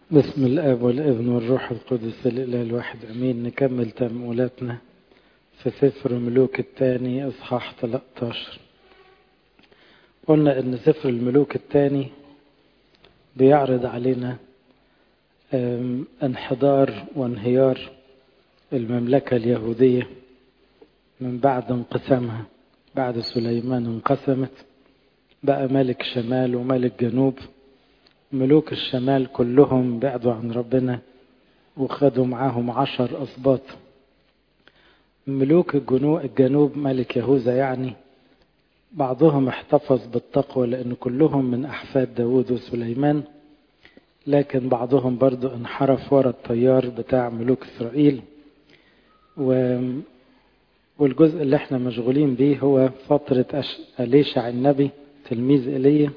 بسم الاب والابن والروح القدس الاله الواحد امين نكمل تاملاتنا في سفر ملوك الثاني اصحاح 13 قلنا ان سفر الملوك الثاني بيعرض علينا انحدار وانهيار المملكه اليهوديه من بعد انقسامها بعد سليمان انقسمت بقى ملك شمال وملك جنوب ملوك الشمال كلهم بعدوا عن ربنا وخدوا معاهم عشر أسباط ملوك الجنوب ملك يهوذا يعني بعضهم احتفظ بالتقوى لأن كلهم من أحفاد داود وسليمان لكن بعضهم برضو انحرف ورا التيار بتاع ملوك إسرائيل و والجزء اللي احنا مشغولين بيه هو فترة أليشع النبي تلميذ إيليا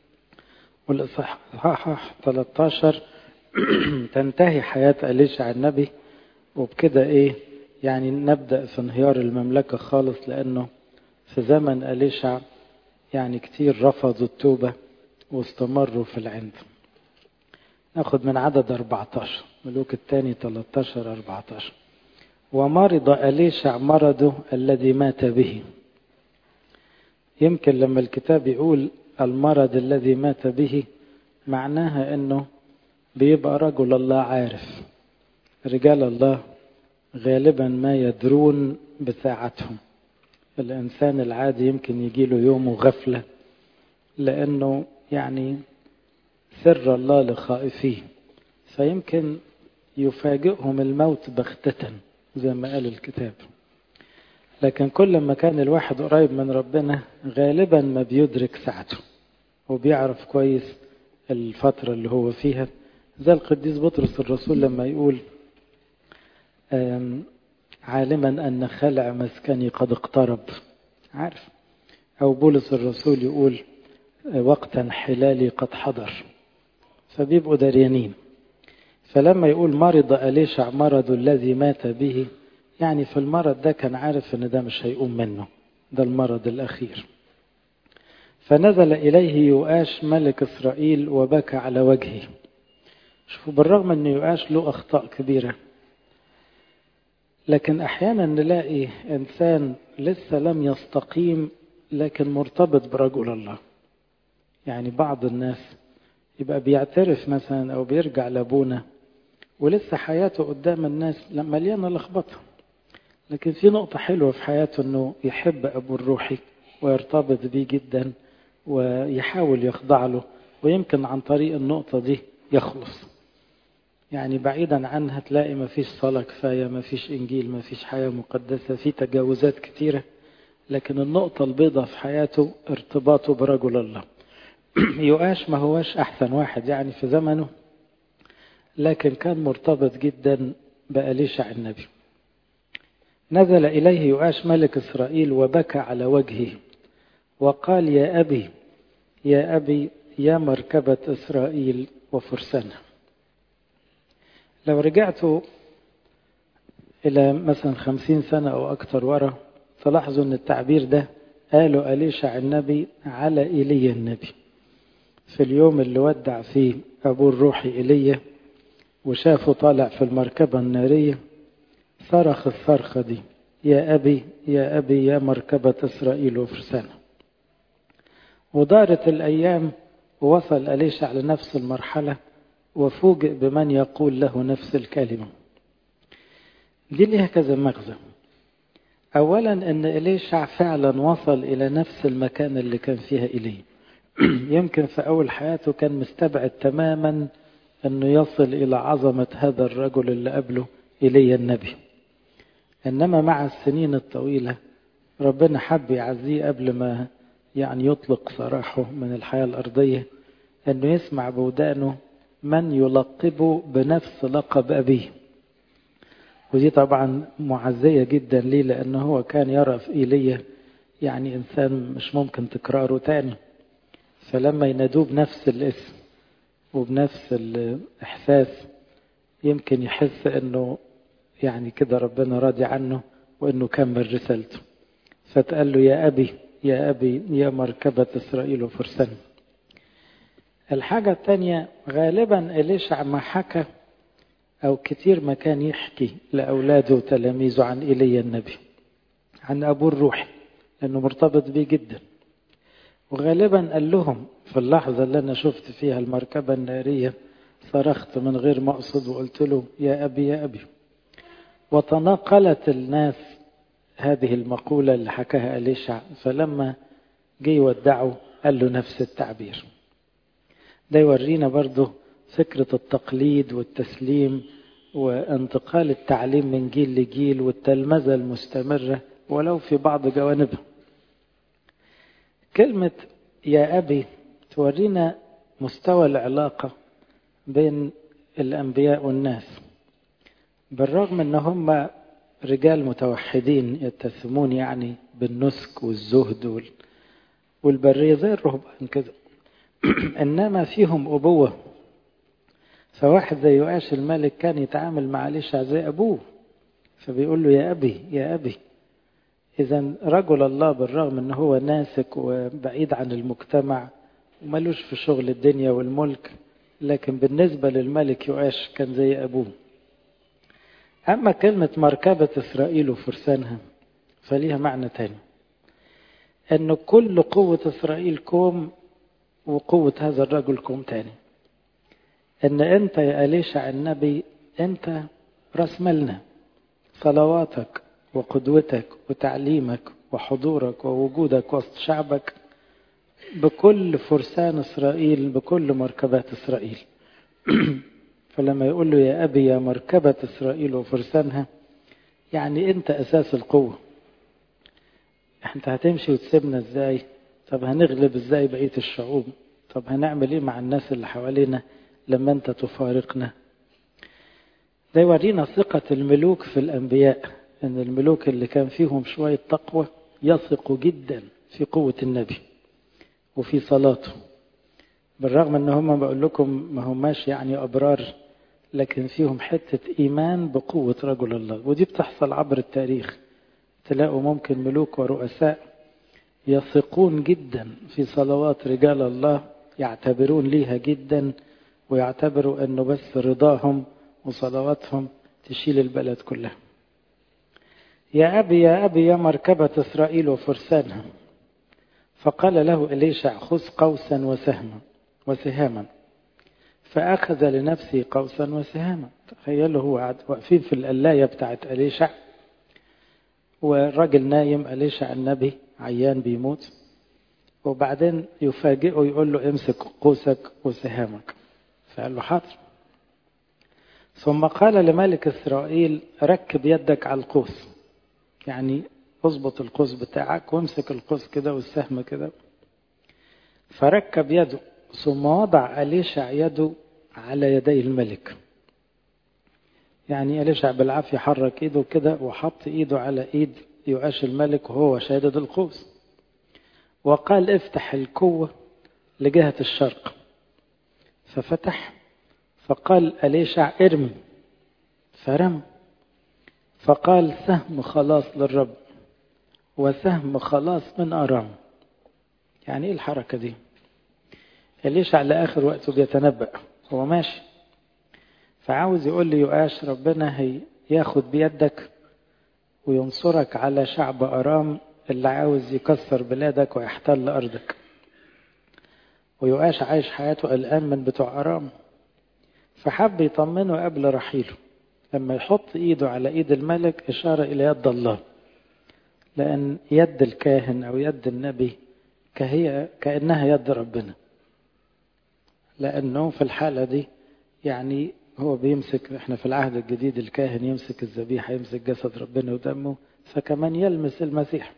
والإصحاح 13 تنتهي حياة أليشع النبي وبكده إيه يعني نبدأ في انهيار المملكة خالص لأنه في زمن أليشع يعني كتير رفضوا التوبة واستمروا في العند ناخد من عدد 14 ملوك الثاني 13 14 ومرض أليشع مرضه الذي مات به يمكن لما الكتاب يقول المرض الذي مات به معناها انه بيبقى رجل الله عارف رجال الله غالبا ما يدرون بساعتهم الانسان العادي يمكن يجيله يوم غفله لانه يعني سر الله لخائفيه فيمكن يفاجئهم الموت بغتة زي ما قال الكتاب لكن كل ما كان الواحد قريب من ربنا غالبا ما بيدرك ساعته وبيعرف كويس الفترة اللي هو فيها زي القديس بطرس الرسول لما يقول عالما أن خلع مسكني قد اقترب عارف أو بولس الرسول يقول وقتا حلالي قد حضر فبيبقوا دريانين فلما يقول مرض أليشع مرض الذي مات به يعني في المرض ده كان عارف ان ده مش هيقوم منه ده المرض الاخير فنزل اليه يؤاش ملك اسرائيل وبكى على وجهه شوفوا بالرغم ان يؤاش له اخطاء كبيره لكن احيانا نلاقي انسان لسه لم يستقيم لكن مرتبط برجل الله يعني بعض الناس يبقى بيعترف مثلا او بيرجع لابونا ولسه حياته قدام الناس مليانه لخبطه لكن في نقطة حلوة في حياته انه يحب ابوه الروحي ويرتبط بيه جدا ويحاول يخضع له ويمكن عن طريق النقطة دي يخلص يعني بعيدا عنها تلاقي ما فيش صلاة كفاية ما فيش انجيل ما فيش حياة مقدسة في تجاوزات كتيرة لكن النقطة البيضاء في حياته ارتباطه برجل الله يؤاش ما هواش احسن واحد يعني في زمنه لكن كان مرتبط جدا بأليشع النبي نزل إليه يؤاش ملك إسرائيل وبكى على وجهه وقال يا أبي يا أبي يا مركبة إسرائيل وفرسانها لو رجعتوا إلى مثلا خمسين سنة أو أكثر ورا تلاحظوا أن التعبير ده قالوا أليشع النبي على إيليا النبي في اليوم اللي ودع فيه أبوه الروحي إيليا وشافه طالع في المركبة النارية صرخ الصرخة دي يا أبي يا أبي يا مركبة إسرائيل وفرسانة ودارت الأيام ووصل أليشع لنفس المرحلة وفوجئ بمن يقول له نفس الكلمة دي ليها كذا مغزى أولا أن إليشع فعلا وصل إلى نفس المكان اللي كان فيها إليه يمكن في أول حياته كان مستبعد تماما أنه يصل إلى عظمة هذا الرجل اللي قبله إلي النبي إنما مع السنين الطويلة ربنا حب يعزيه قبل ما يعني يطلق سراحه من الحياة الأرضية أنه يسمع بودانه من يلقبه بنفس لقب أبيه ودي طبعا معزية جدا ليه لأنه هو كان يرى في إيليا يعني إنسان مش ممكن تكراره تاني فلما ينادوه بنفس الاسم وبنفس الإحساس يمكن يحس أنه يعني كده ربنا راضي عنه وانه كمل رسالته فتقال له يا ابي يا ابي يا مركبة اسرائيل وفرسان الحاجة الثانية غالبا إليشع ما حكى أو كتير ما كان يحكي لأولاده وتلاميذه عن إيليا النبي عن أبوه الروحي لأنه مرتبط بيه جدا وغالبا قال لهم في اللحظة اللي أنا شفت فيها المركبة النارية صرخت من غير مقصد وقلت له يا أبي يا أبي وتناقلت الناس هذه المقولة اللي حكاها أليشع فلما جه يودعه قال له نفس التعبير ده يورينا برضه فكرة التقليد والتسليم وانتقال التعليم من جيل لجيل والتلمذة المستمرة ولو في بعض جوانبها كلمة يا أبي تورينا مستوى العلاقة بين الأنبياء والناس بالرغم أن هم رجال متوحدين يتسمون يعني بالنسك والزهد والبرية زي الرهبان كده إنما فيهم أبوة فواحد زي يؤاش الملك كان يتعامل مع ليشع زي أبوه فبيقول له يا أبي يا أبي إذا رجل الله بالرغم أنه هو ناسك وبعيد عن المجتمع وملوش في شغل الدنيا والملك لكن بالنسبة للملك يؤاش كان زي أبوه أما كلمة مركبة إسرائيل وفرسانها فليها معنى تاني أن كل قوة إسرائيل كوم وقوة هذا الرجل كوم تاني أن أنت يا أليشع النبي أنت راس مالنا صلواتك وقدوتك وتعليمك وحضورك ووجودك وسط شعبك بكل فرسان إسرائيل بكل مركبات إسرائيل فلما يقول له يا أبي يا مركبة إسرائيل وفرسانها يعني أنت أساس القوة أنت هتمشي وتسيبنا إزاي طب هنغلب إزاي بقية الشعوب طب هنعمل إيه مع الناس اللي حوالينا لما أنت تفارقنا ده يورينا ثقة الملوك في الأنبياء أن الملوك اللي كان فيهم شوية تقوى يثقوا جدا في قوة النبي وفي صلاته بالرغم ان هم بقول لكم ما هماش يعني ابرار لكن فيهم حتة ايمان بقوة رجل الله ودي بتحصل عبر التاريخ تلاقوا ممكن ملوك ورؤساء يثقون جدا في صلوات رجال الله يعتبرون ليها جدا ويعتبروا انه بس رضاهم وصلواتهم تشيل البلد كلها يا أبي يا أبي يا مركبة إسرائيل وفرسانها فقال له إليشع خذ قوسا وسهما وسهاما فأخذ لنفسه قوسا وسهاما تخيلوا هو قاعد واقفين في القلاية بتاعت أليشع والراجل نايم أليشع النبي عيان بيموت وبعدين يفاجئه يقول له امسك قوسك وسهامك فقال له حاضر ثم قال لملك إسرائيل ركب يدك على القوس يعني اظبط القوس بتاعك وامسك القوس كده والسهم كده فركب يده ثم وضع أليشع يده على يدي الملك يعني أليشع بالعافية حرك ايده كده وحط ايده على ايد يؤاش الملك وهو شادد القوس وقال افتح الكوة لجهة الشرق ففتح فقال أليشع ارمي فرم فقال سهم خلاص للرب وسهم خلاص من أرام يعني ايه الحركة دي ليش على آخر وقته بيتنبأ هو ماشي فعاوز يقول لي يؤاش ربنا هي ياخد بيدك وينصرك على شعب أرام اللي عاوز يكسر بلادك ويحتل أرضك ويؤاش عايش حياته قلقان من بتوع أرام فحب يطمنه قبل رحيله لما يحط ايده على ايد الملك اشاره الى يد الله لان يد الكاهن او يد النبي كهي كانها يد ربنا لانه في الحاله دي يعني هو بيمسك احنا في العهد الجديد الكاهن يمسك الذبيحه يمسك جسد ربنا ودمه فكمان يلمس المسيح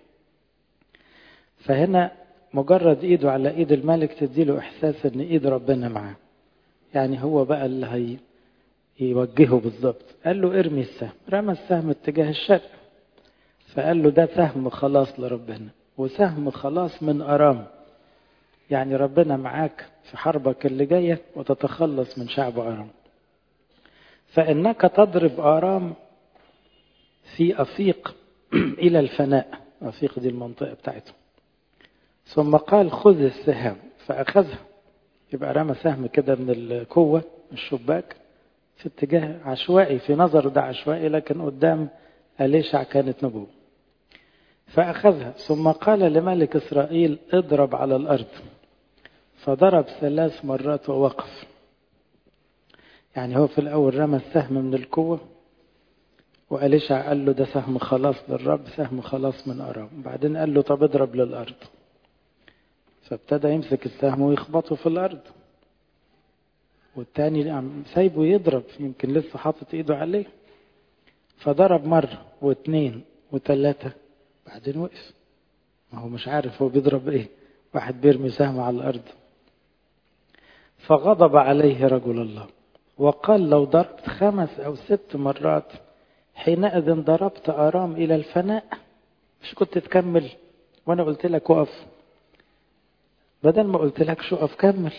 فهنا مجرد ايده على ايد الملك تديله احساس ان ايد ربنا معاه يعني هو بقى اللي هي يوجهه بالظبط قال له ارمي السهم رمى السهم اتجاه الشرق فقال له ده سهم خلاص لربنا وسهم خلاص من أرام يعني ربنا معاك في حربك اللي جاية وتتخلص من شعب أرام فإنك تضرب أرام في أفيق إلى الفناء أفيق دي المنطقة بتاعتهم ثم قال خذ السهام فأخذها يبقى رمى سهم كده من القوة الشباك في اتجاه عشوائي في نظره ده عشوائي لكن قدام أليشع كانت نبوة فأخذها ثم قال لملك إسرائيل اضرب على الأرض فضرب ثلاث مرات ووقف يعني هو في الأول رمى السهم من القوة وأليشع قال له ده سهم خلاص للرب سهم خلاص من أرام بعدين قال له طب اضرب للأرض فابتدى يمسك السهم ويخبطه في الأرض والتاني سايبه يضرب يمكن لسه حاطط ايده عليه فضرب مرة واثنين وثلاثة بعدين وقف ما هو مش عارف هو بيضرب ايه واحد بيرمي سهم على الأرض فغضب عليه رجل الله وقال لو ضربت خمس أو ست مرات حينئذ ضربت أرام إلى الفناء مش كنت تكمل وأنا قلت لك وقف بدل ما قلت لك شو أقف كمل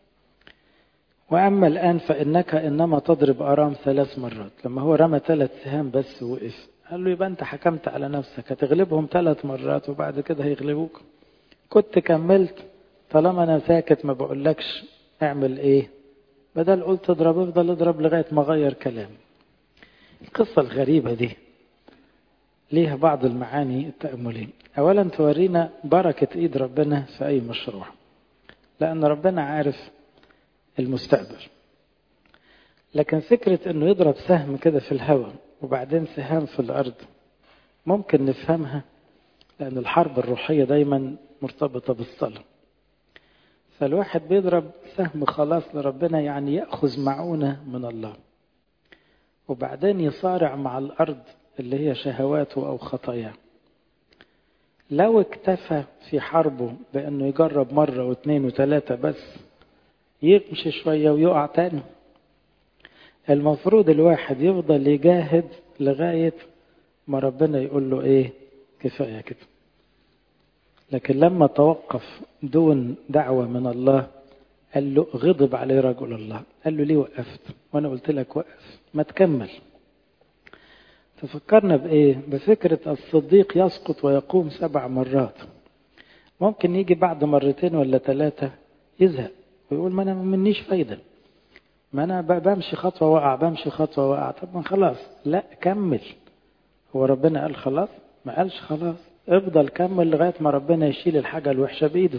وأما الآن فإنك إنما تضرب أرام ثلاث مرات لما هو رمى ثلاث سهام بس وقف قال له يبقى أنت حكمت على نفسك هتغلبهم ثلاث مرات وبعد كده هيغلبوك كنت كملت طالما أنا ساكت ما بقولكش اعمل إيه بدل قلت اضرب افضل اضرب لغاية ما غير كلامي القصة الغريبة دي ليها بعض المعاني التأملية أولا تورينا بركة إيد ربنا في أي مشروع لأن ربنا عارف المستقبل لكن فكرة أنه يضرب سهم كده في الهواء وبعدين سهام في الأرض ممكن نفهمها لأن الحرب الروحية دايما مرتبطة بالصلاة فالواحد بيضرب سهم خلاص لربنا يعني يأخذ معونة من الله وبعدين يصارع مع الأرض اللي هي شهواته أو خطاياه لو اكتفى في حربه بأنه يجرب مرة واثنين وثلاثة بس يمشي شوية ويقع تاني المفروض الواحد يفضل يجاهد لغاية ما ربنا يقول له ايه كفاية كده لكن لما توقف دون دعوة من الله قال له غضب عليه رجل الله قال له ليه وقفت وانا قلت لك وقف ما تكمل تفكرنا بايه بفكرة الصديق يسقط ويقوم سبع مرات ممكن يجي بعد مرتين ولا ثلاثة يزهق ويقول ما انا منيش فايدة ما انا بمشي خطوة وقع بمشي خطوة وقع طب ما خلاص لا كمل هو ربنا قال خلاص ما قالش خلاص افضل كمل لغاية ما ربنا يشيل الحاجة الوحشة بإيده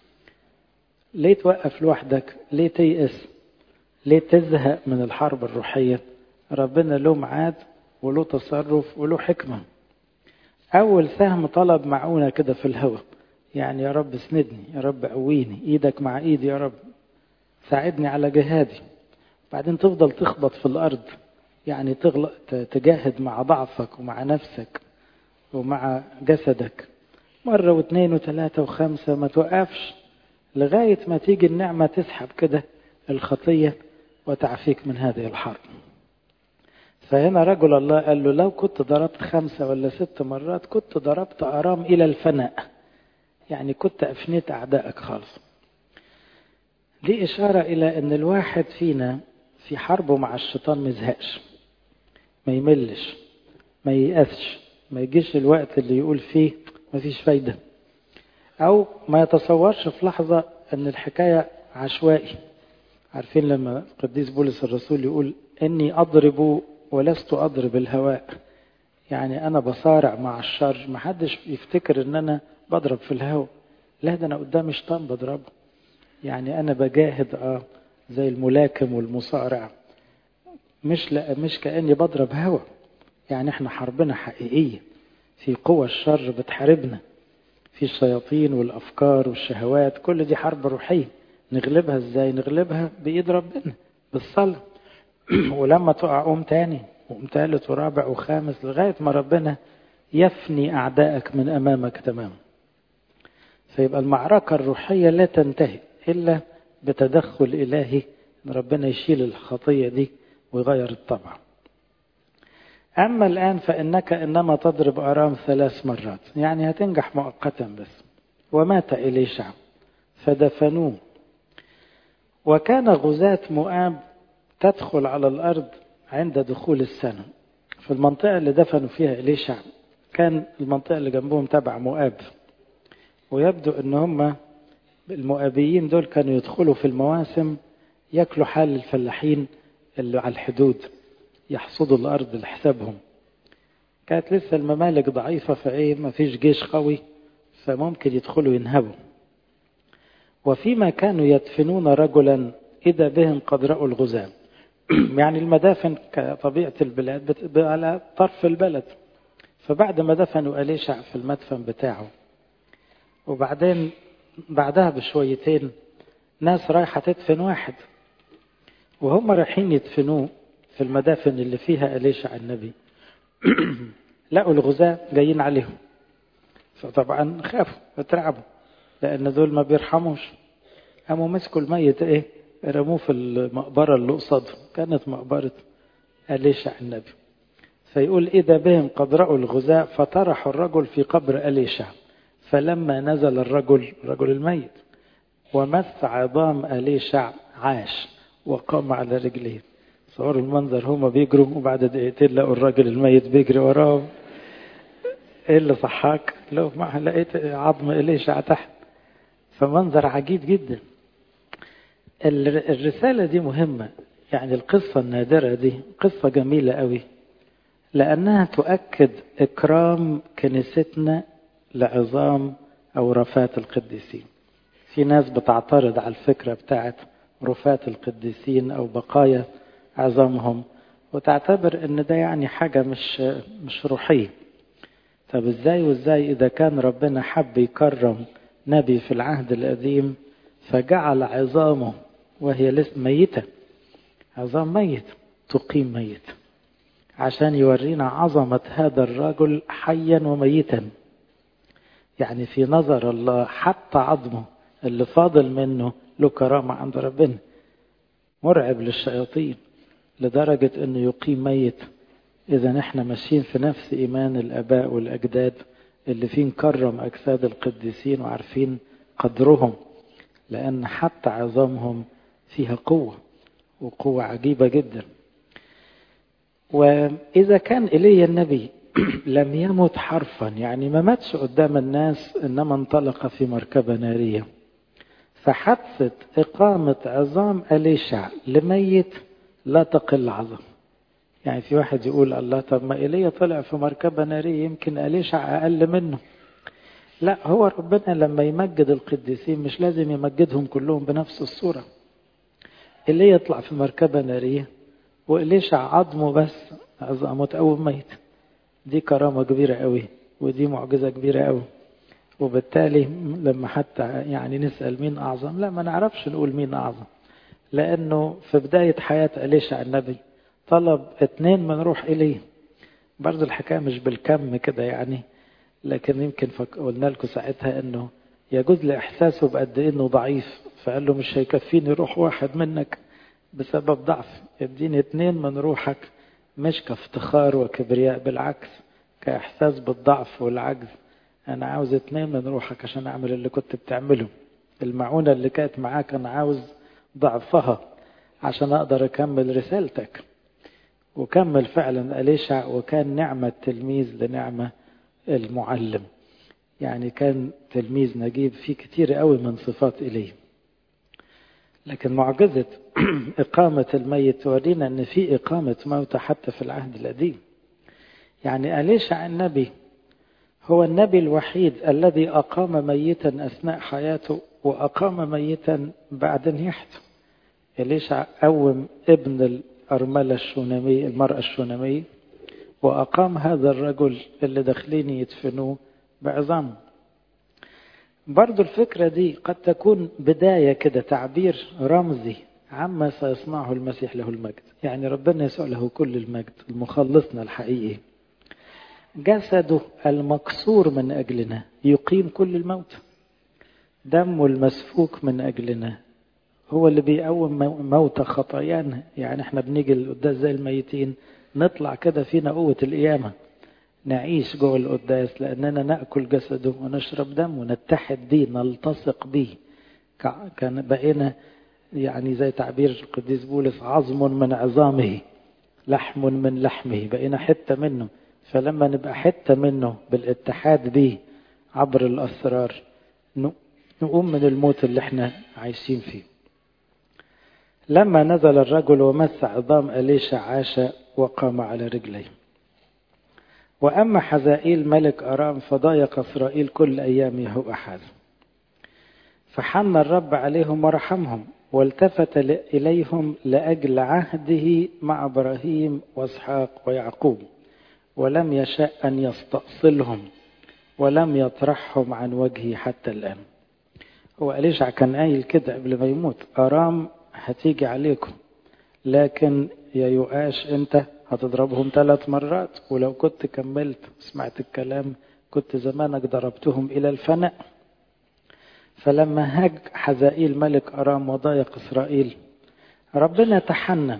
ليه توقف لوحدك ليه تيأس ليه تزهق من الحرب الروحية ربنا له ميعاد وله تصرف وله حكمة أول سهم طلب معونة كده في الهواء يعني يا رب اسندني يا رب قويني ايدك مع ايدي يا رب ساعدني على جهادي بعدين تفضل تخبط في الأرض يعني تغلق تجاهد مع ضعفك ومع نفسك ومع جسدك مرة واثنين وثلاثة وخمسة ما توقفش لغاية ما تيجي النعمة تسحب كده الخطية وتعفيك من هذه الحرب فهنا رجل الله قال له لو كنت ضربت خمسة ولا ست مرات كنت ضربت أرام إلى الفناء يعني كنت أفنيت أعدائك خالص دي إشارة إلى أن الواحد فينا في حربه مع الشيطان ما يزهقش ما يملش ما ييأسش ما يجيش الوقت اللي يقول فيه ما فيش فايدة أو ما يتصورش في لحظة أن الحكاية عشوائي عارفين لما القديس بولس الرسول يقول إني أضرب ولست أضرب الهواء يعني أنا بصارع مع الشر ما حدش يفتكر إن أنا بضرب في الهواء لا ده أنا قدامي شيطان بضربه يعني أنا بجاهد آه زي الملاكم والمصارع مش لا مش كأني بضرب هوا يعني احنا حربنا حقيقية في قوى الشر بتحاربنا في الشياطين والأفكار والشهوات كل دي حرب روحية نغلبها ازاي نغلبها بإيد ربنا بالصلاة ولما تقع قوم تاني وقوم تالت ورابع وخامس لغاية ما ربنا يفني أعدائك من أمامك تماما فيبقى المعركة الروحية لا تنتهي إلا بتدخل إلهي ان ربنا يشيل الخطية دي ويغير الطبع أما الآن فإنك إنما تضرب أرام ثلاث مرات يعني هتنجح مؤقتا بس ومات إليشع فدفنوه وكان غزاة مؤاب تدخل على الأرض عند دخول السنة في المنطقة اللي دفنوا فيها إليشع كان المنطقة اللي جنبهم تبع مؤاب ويبدو أن هم المؤابيين دول كانوا يدخلوا في المواسم ياكلوا حال الفلاحين اللي على الحدود يحصدوا الأرض لحسابهم كانت لسه الممالك ضعيفة فإيه ما فيش جيش قوي فممكن يدخلوا ينهبوا وفيما كانوا يدفنون رجلا إذا بهم قد رأوا الغزاة يعني المدافن كطبيعة البلاد بتبقى على طرف البلد فبعد ما دفنوا أليشع في المدفن بتاعه وبعدين بعدها بشويتين ناس رايحة تدفن واحد وهم رايحين يدفنوه في المدافن اللي فيها أليشع النبي لقوا الغزاة جايين عليهم فطبعا خافوا اترعبوا لأن دول ما بيرحموش قاموا مسكوا الميت ايه رموه في المقبرة اللي قصاده كانت مقبرة أليشع النبي فيقول إذا بهم قد رأوا الغزاة فطرحوا الرجل في قبر أليشع فلما نزل الرجل الرجل الميت ومس عظام أليشع عاش وقام على رجليه صوروا المنظر هما بيجروا وبعد دقيقتين لقوا الراجل الميت بيجري وراهم ايه اللي صحاك لو ما لقيت عظم إليشع تحت فمنظر عجيب جدا الرسالة دي مهمة يعني القصة النادرة دي قصة جميلة قوي لأنها تؤكد إكرام كنيستنا لعظام أو رفات القديسين في ناس بتعترض على الفكرة بتاعت رفات القديسين أو بقايا عظامهم وتعتبر ان ده يعني حاجة مش مش روحية طب ازاي وازاي اذا كان ربنا حب يكرم نبي في العهد القديم فجعل عظامه وهي لسه ميتة عظام ميت تقيم ميت عشان يورينا عظمة هذا الرجل حيا وميتا يعني في نظر الله حتى عظمه اللي فاضل منه له كرامة عند ربنا مرعب للشياطين لدرجة انه يقيم ميت اذا احنا ماشيين في نفس ايمان الاباء والاجداد اللي فيه نكرم اجساد القديسين وعارفين قدرهم لان حتى عظامهم فيها قوة وقوة عجيبة جدا واذا كان ايليا النبي لم يمت حرفا يعني ما ماتش قدام الناس انما انطلق في مركبة نارية فحادثة إقامة عظام أليشع لميت لا تقل عظم يعني في واحد يقول الله طب ما إيليا طلع في مركبة نارية يمكن أليشع أقل منه لا هو ربنا لما يمجد القديسين مش لازم يمجدهم كلهم بنفس الصورة إيليا يطلع في مركبة نارية وإليشع عظمه بس عظامه تقوم ميت دي كرامة كبيرة قوي ودي معجزة كبيرة قوي وبالتالي لما حتى يعني نسأل مين أعظم لا ما نعرفش نقول مين أعظم لأنه في بداية حياة أليشع النبي طلب اتنين من روح إليه برضه الحكاية مش بالكم كده يعني لكن يمكن قلنا لكم ساعتها انه يجوز لإحساسه بقد إيه انه ضعيف فقال له مش هيكفيني روح واحد منك بسبب ضعف اديني اتنين من روحك مش كافتخار وكبرياء بالعكس كإحساس بالضعف والعجز أنا عاوز اتنين من روحك عشان أعمل اللي كنت بتعمله المعونة اللي كانت معاك أنا عاوز ضعفها عشان أقدر أكمل رسالتك وكمل فعلا أليشع وكان نعمة تلميذ لنعمة المعلم يعني كان تلميذ نجيب فيه كتير قوي من صفات إليه لكن معجزة إقامة الميت تورينا أن في إقامة موتى حتى في العهد القديم يعني أليشع النبي هو النبي الوحيد الذي أقام ميتا أثناء حياته وأقام ميتا بعد نياحته إليشع قوم ابن الأرملة الشونامية المرأة الشونامية وأقام هذا الرجل اللي داخلين يدفنوه بعظامه برضو الفكرة دي قد تكون بداية كده تعبير رمزي عما سيصنعه المسيح له المجد يعني ربنا يسوع له كل المجد المخلصنا الحقيقي جسده المكسور من أجلنا يقيم كل الموت دمه المسفوك من أجلنا هو اللي بيقوم موت خطايانا يعني احنا بنيجي القداس زي الميتين نطلع كده فينا قوة القيامة نعيش جوه القداس لأننا نأكل جسده ونشرب دمه نتحد بيه نلتصق بيه كان بقينا يعني زي تعبير القديس بولس عظم من عظامه لحم من لحمه بقينا حتة منه فلما نبقى حتة منه بالاتحاد به عبر الأسرار نقوم من الموت اللي احنا عايشين فيه لما نزل الرجل ومس عظام أليشع عاش وقام على رجليه وأما حزائيل ملك أرام فضايق إسرائيل كل أيام يهو أحد فحن الرب عليهم ورحمهم والتفت إليهم لأجل عهده مع إبراهيم وإسحاق ويعقوب ولم يشاء أن يستأصلهم ولم يطرحهم عن وجهه حتى الآن هو أليشع كان قايل كده قبل ما يموت أرام هتيجي عليكم لكن يا يؤاش أنت هتضربهم ثلاث مرات ولو كنت كملت سمعت الكلام كنت زمانك ضربتهم إلى الفناء فلما هاج حزائيل ملك أرام وضايق إسرائيل ربنا تحنن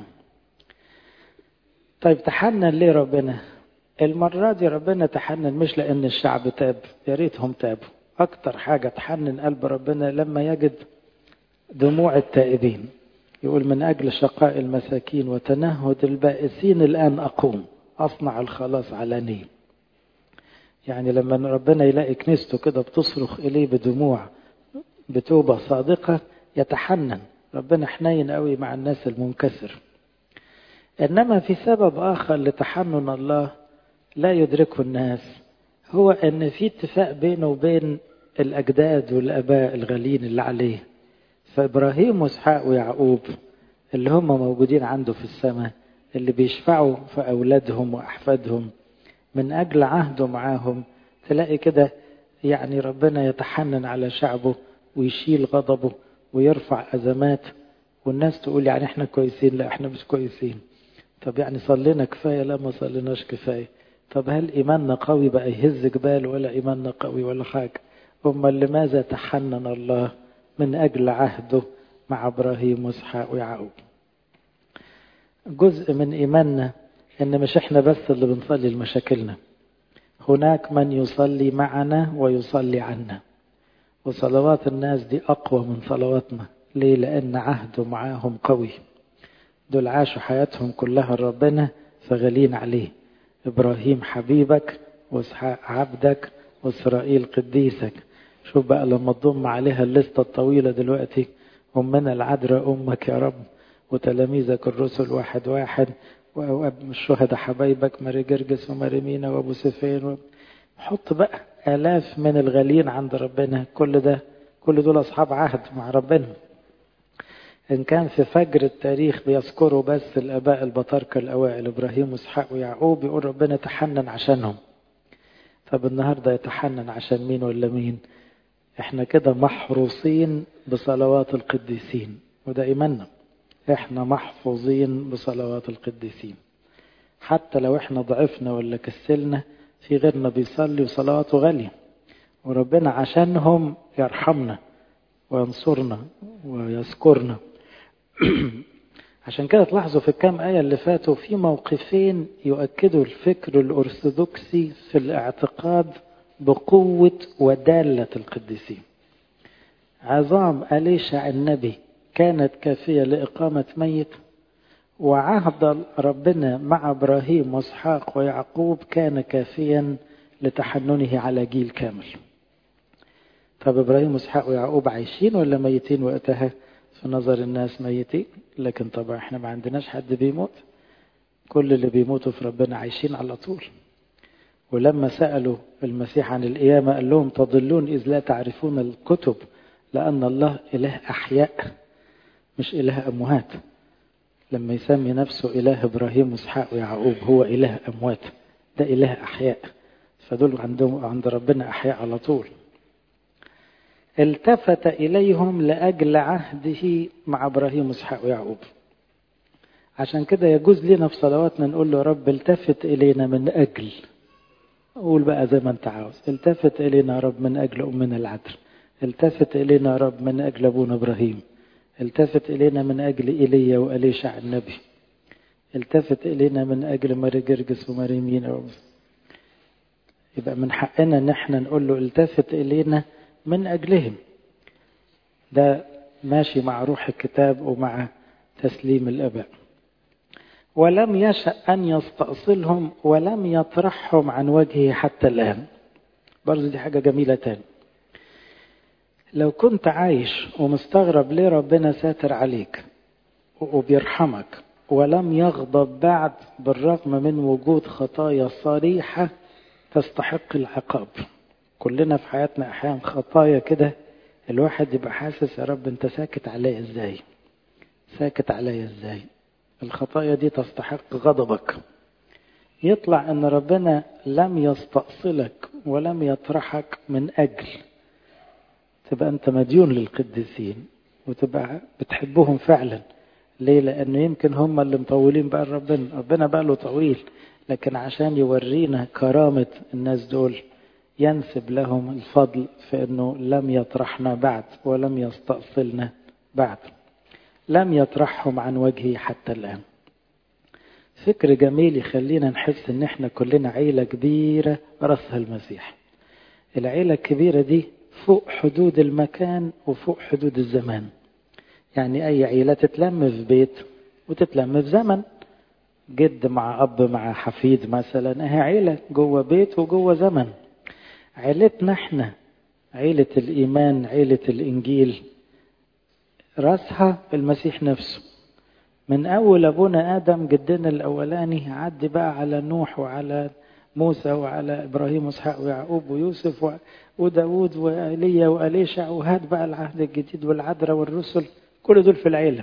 طيب تحنن ليه ربنا المرة دي ربنا تحنن مش لأن الشعب تاب يا ريتهم تابوا أكتر حاجة تحنن قلب ربنا لما يجد دموع التائبين يقول من أجل شقاء المساكين وتنهد البائسين الآن أقوم أصنع الخلاص علني يعني لما ربنا يلاقي كنيسته كده بتصرخ إليه بدموع بتوبة صادقة يتحنن ربنا حنين قوي مع الناس المنكسر إنما في سبب آخر لتحنن الله لا يدركه الناس هو أن في اتفاق بينه وبين الأجداد والآباء الغاليين اللي عليه فإبراهيم وإسحاق ويعقوب اللي هم موجودين عنده في السماء اللي بيشفعوا في أولادهم وأحفادهم من أجل عهده معاهم تلاقي كده يعني ربنا يتحنن على شعبه ويشيل غضبه ويرفع أزمات والناس تقول يعني احنا كويسين لا احنا مش كويسين طب يعني صلينا كفاية لا ما صليناش كفاية طب هل إيماننا قوي بقى يهز جبال ولا إيماننا قوي ولا حاجة أما لماذا تحنن الله من أجل عهده مع إبراهيم وإسحاق ويعقوب جزء من إيماننا إن مش إحنا بس اللي بنصلي لمشاكلنا هناك من يصلي معنا ويصلي عنا وصلوات الناس دي أقوى من صلواتنا ليه لأن عهده معاهم قوي دول عاشوا حياتهم كلها ربنا فغالين عليه إبراهيم حبيبك وإسحاق عبدك وإسرائيل قديسك شوف بقى لما تضم عليها الليستة الطويلة دلوقتي أمنا العذراء أمك يا رب وتلاميذك الرسل واحد واحد والشهداء حبايبك ماري جرجس وماري مينا وابو سفين و... حط بقى آلاف من الغاليين عند ربنا كل ده كل دول أصحاب عهد مع ربنا إن كان في فجر التاريخ بيذكروا بس الآباء البطاركة الأوائل إبراهيم وإسحاق ويعقوب يقول ربنا تحنن عشانهم طب النهاردة يتحنن عشان مين ولا مين احنا كده محروسين بصلوات القديسين وده إيماننا احنا محفوظين بصلوات القديسين حتى لو احنا ضعفنا ولا كسلنا في غيرنا بيصلي وصلواته غالية وربنا عشانهم يرحمنا وينصرنا ويذكرنا عشان كده تلاحظوا في الكام آية اللي فاتوا في موقفين يؤكدوا الفكر الأرثوذكسي في الاعتقاد بقوة ودالة القديسين عظام أليشع النبي كانت كافية لإقامة ميت وعهد ربنا مع إبراهيم وإسحاق ويعقوب كان كافيا لتحننه على جيل كامل طب إبراهيم وإسحاق ويعقوب عايشين ولا ميتين وقتها في نظر الناس ميتين لكن طبعا احنا ما عندناش حد بيموت كل اللي بيموتوا في ربنا عايشين على طول ولما سألوا المسيح عن القيامة قال لهم تضلون إذ لا تعرفون الكتب لأن الله إله أحياء مش إله أموات لما يسمي نفسه إله إبراهيم وإسحاق ويعقوب هو إله أموات ده إله أحياء فدول عندهم عند ربنا أحياء على طول التفت إليهم لأجل عهده مع إبراهيم وإسحاق ويعقوب عشان كده يجوز لنا في صلواتنا نقول له رب التفت إلينا من أجل قول بقى زي ما انت عاوز التفت إلينا يا رب من أجل أمنا العذر التفت إلينا يا رب من أجل أبونا إبراهيم التفت إلينا من أجل إيليا وأليشع النبي التفت إلينا من أجل ماري جرجس وماري مينا يبقى من حقنا ان احنا نقول له التفت إلينا من أجلهم ده ماشي مع روح الكتاب ومع تسليم الأباء ولم يشأ أن يستأصلهم ولم يطرحهم عن وجهه حتى الآن برضه دي حاجة جميلة تاني لو كنت عايش ومستغرب ليه ربنا ساتر عليك وبيرحمك ولم يغضب بعد بالرغم من وجود خطايا صريحة تستحق العقاب كلنا في حياتنا أحيانا خطايا كده الواحد يبقى حاسس يا رب انت ساكت عليا ازاي ساكت عليا ازاي الخطايا دي تستحق غضبك يطلع ان ربنا لم يستأصلك ولم يطرحك من اجل تبقى انت مديون للقديسين وتبقى بتحبهم فعلا ليه لانه يمكن هم اللي مطولين بقى ربنا ربنا بقى له طويل لكن عشان يورينا كرامة الناس دول ينسب لهم الفضل في انه لم يطرحنا بعد ولم يستأصلنا بعد لم يطرحهم عن وجهه حتى الآن فكر جميل يخلينا نحس ان احنا كلنا عيلة كبيرة رأسها المسيح العيلة الكبيرة دي فوق حدود المكان وفوق حدود الزمان يعني اي عيلة تتلم في بيت وتتلم في زمن جد مع اب مع حفيد مثلا اهي عيلة جوه بيت وجوه زمن عيلتنا احنا عيلة الايمان عيلة الانجيل راسها المسيح نفسه من أول أبونا آدم جدنا الأولاني عدي بقى على نوح وعلى موسى وعلى إبراهيم وإسحاق ويعقوب ويوسف وداود وإيليا وأليشع وهات بقى العهد الجديد والعذراء والرسل كل دول في العيلة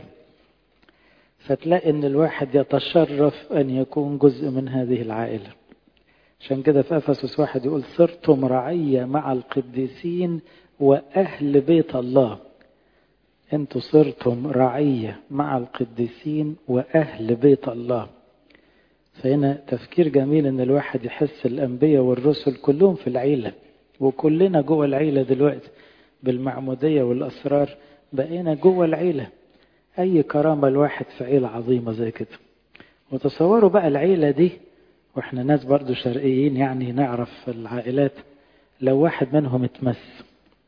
فتلاقي إن الواحد يتشرف أن يكون جزء من هذه العائلة عشان كده في أفسس واحد يقول صرتم رعية مع القديسين وأهل بيت الله انتوا صرتم رعية مع القديسين وأهل بيت الله فهنا تفكير جميل ان الواحد يحس الأنبياء والرسل كلهم في العيلة وكلنا جوه العيلة دلوقتي بالمعمودية والأسرار بقينا جوه العيلة أي كرامة الواحد في عيلة عظيمة زي كده وتصوروا بقى العيلة دي واحنا ناس برضو شرقيين يعني نعرف العائلات لو واحد منهم اتمس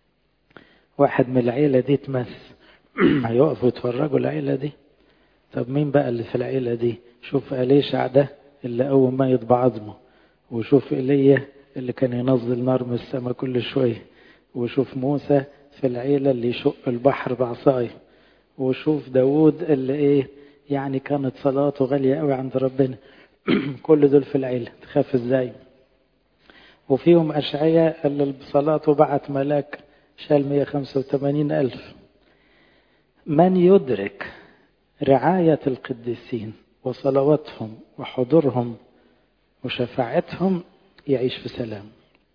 واحد من العيلة دي اتمس هيقفوا يتفرجوا العيلة دي طب مين بقى اللي في العيلة دي شوف أليشع ده اللي أول ما يطبع عظمه وشوف إيليا اللي كان ينزل نار من السماء كل شوية وشوف موسى في العيلة اللي يشق البحر بعصايه وشوف داود اللي ايه يعني كانت صلاته غالية قوي عند ربنا كل دول في العيلة تخاف ازاي وفيهم أشعياء اللي بصلاته بعت ملاك شال 185 ألف من يدرك رعاية القديسين وصلواتهم وحضورهم وشفاعتهم يعيش في سلام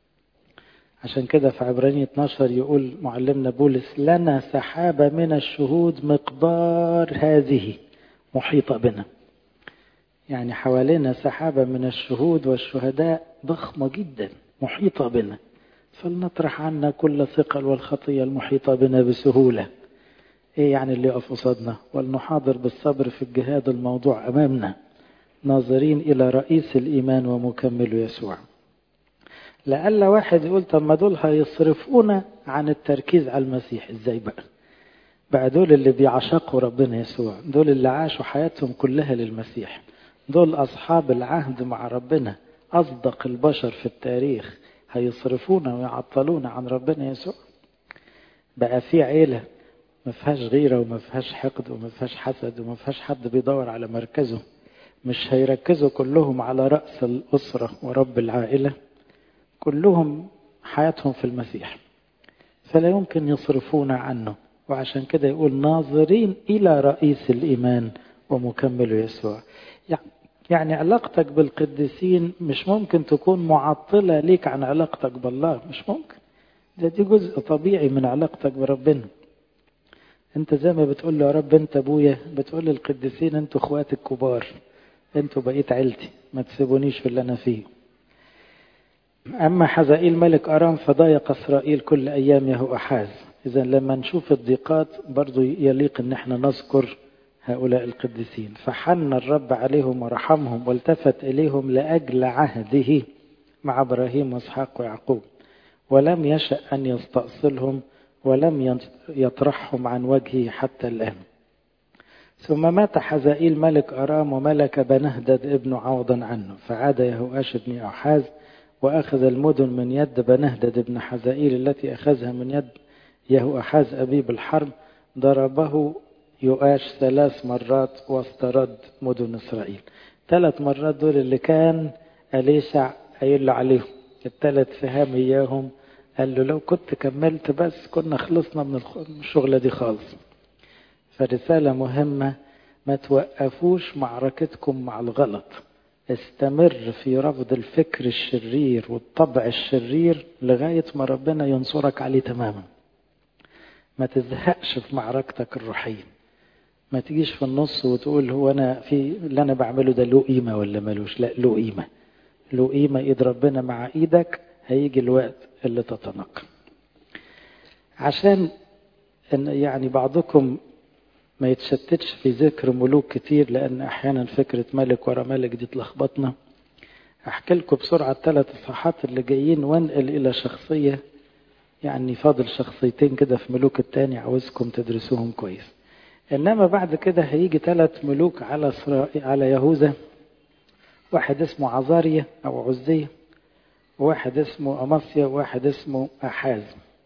عشان كده في عبرانية 12 يقول معلمنا بولس لنا سحابة من الشهود مقدار هذه محيطة بنا يعني حوالينا سحابة من الشهود والشهداء ضخمة جدا محيطة بنا فلنطرح عنا كل ثقل والخطية المحيطة بنا بسهولة ايه يعني اللي يقف قصادنا ولنحاضر بالصبر في الجهاد الموضوع امامنا ناظرين الى رئيس الايمان ومكمل يسوع لألا واحد يقول طب ما دول هيصرفونا عن التركيز على المسيح ازاي بقى بقى دول اللي بيعشقوا ربنا يسوع دول اللي عاشوا حياتهم كلها للمسيح دول أصحاب العهد مع ربنا أصدق البشر في التاريخ هيصرفونا ويعطلونا عن ربنا يسوع بقى في عيلة ما فيهاش غيرة وما فيهاش حقد وما فيهاش حسد وما فيهاش حد بيدور على مركزه مش هيركزوا كلهم على رأس الأسرة ورب العائلة كلهم حياتهم في المسيح فلا يمكن يصرفونا عنه وعشان كده يقول ناظرين إلى رئيس الإيمان ومكمل يسوع يعني علاقتك بالقديسين مش ممكن تكون معطلة ليك عن علاقتك بالله مش ممكن ده دي جزء طبيعي من علاقتك بربنا انت زي ما بتقول له يا رب انت ابويا بتقول للقديسين انتوا اخواتي الكبار انتوا بقيت عيلتي ما تسيبونيش في اللي انا فيه أما حزائيل ملك أرام فضايق إسرائيل كل أيام يهو أحاز إذا لما نشوف الضيقات برضو يليق أن احنا نذكر هؤلاء القديسين فحن الرب عليهم ورحمهم والتفت إليهم لأجل عهده مع إبراهيم وإسحاق ويعقوب ولم يشأ أن يستأصلهم ولم يطرحهم عن وجهه حتى الآن ثم مات حزائيل ملك أرام وملك بنهدد ابن عوضا عنه فعاد يهوآش بن أحاز وأخذ المدن من يد بنهدد بن حزائيل التي أخذها من يد يهو أحاز أبيب الحرب ضربه يؤاش ثلاث مرات واسترد مدن إسرائيل ثلاث مرات دول اللي كان أليشع قايل له عليهم الثلاث فهام إياهم قال له لو كنت كملت بس كنا خلصنا من الشغلة دي خالص فرسالة مهمة ما توقفوش معركتكم مع الغلط استمر في رفض الفكر الشرير والطبع الشرير لغاية ما ربنا ينصرك عليه تماما ما تزهقش في معركتك الروحية ما تجيش في النص وتقول هو أنا في اللي أنا بعمله ده له قيمة ولا ملوش لا له قيمة له قيمة إيد ربنا مع إيدك هيجي الوقت اللي تتنقل عشان إن يعني بعضكم ما يتشتتش في ذكر ملوك كتير لأن أحيانا فكرة ملك ورا ملك دي تلخبطنا أحكي لكم بسرعة الثلاث إصحاحات اللي جايين وانقل إلى شخصية يعني فاضل شخصيتين كده في ملوك التاني عاوزكم تدرسوهم كويس إنما بعد كده هيجي ثلاث ملوك على على يهوذا واحد اسمه عزاريا أو عزية وواحد اسمه أمصيا وواحد اسمه أحاز